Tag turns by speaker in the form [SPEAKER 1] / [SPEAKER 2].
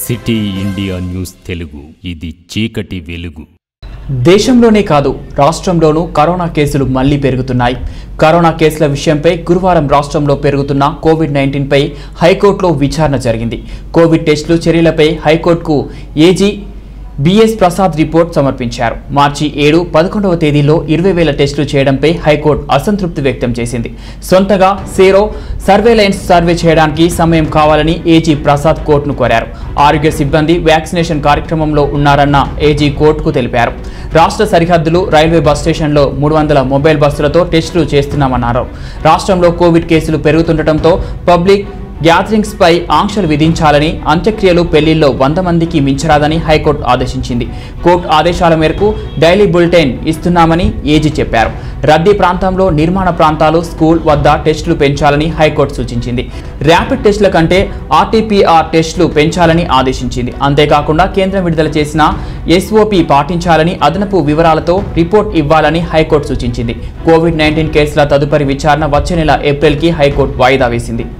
[SPEAKER 1] city India news Telugu ఇది చీకటి వెలుగు
[SPEAKER 2] దేశంలోనే కాదు రాష్ట్రంలోనూ కరోనా కేసులు మళ్లీ పెరుగుతున్నాయి కరోనా కేసుల విషయంపై గురువారం రాష్ట్రంలో పెరుగుతున్న కోవిడ్ నైన్టీన్పై హైకోర్టులో విచారణ జరిగింది కోవిడ్ టెస్టులు చర్యలపై హైకోర్టుకు ఏజీ బిఎస్ ప్రసాద్ రిపోర్ట్ సమర్పించారు మార్చి ఏడు పదకొండవ తేదీలో ఇరవై వేల టెస్టులు చేయడంపై హైకోర్టు అసంతృప్తి వ్యక్తం చేసింది సొంతగా సేరో సర్వేలైన్స్ సర్వే చేయడానికి సమయం కావాలని ఏజీ ప్రసాద్ కోర్టును కోరారు ఆరోగ్య సిబ్బంది వ్యాక్సినేషన్ కార్యక్రమంలో ఉన్నారన్న ఏజీ కోర్టుకు తెలిపారు రాష్ట్ర సరిహద్దులు రైల్వే బస్ స్టేషన్లో మూడు వందల మొబైల్ బస్సులతో టెస్టులు చేస్తున్నామన్నారు రాష్ట్రంలో కోవిడ్ కేసులు పెరుగుతుండటంతో పబ్లిక్ గ్యాదరింగ్స్ పై ఆంక్షలు విధించాలని అంత్యక్రియలు పెళ్లిల్లో వంద మందికి మించరాదని హైకోర్టు ఆదేశించింది కోర్టు ఆదేశాల మేరకు డైలీ బులెటిన్ ఇస్తున్నామని ఏజీ చెప్పారు రద్దీ ప్రాంతంలో నిర్మాణ ప్రాంతాలు స్కూల్ వద్ద టెస్టులు పెంచాలని హైకోర్టు సూచించింది ర్యాపిడ్ టెస్టుల కంటే ఆర్టీపీఆర్ టెస్టులు పెంచాలని ఆదేశించింది అంతేకాకుండా కేంద్రం విడుదల చేసిన ఎస్ఓపి పాటించాలని అదనపు వివరాలతో రిపోర్ట్ ఇవ్వాలని హైకోర్టు సూచించింది కోవిడ్ నైన్టీన్ కేసుల తదుపరి విచారణ వచ్చే నెల ఏప్రిల్కి హైకోర్టు వాయిదా వేసింది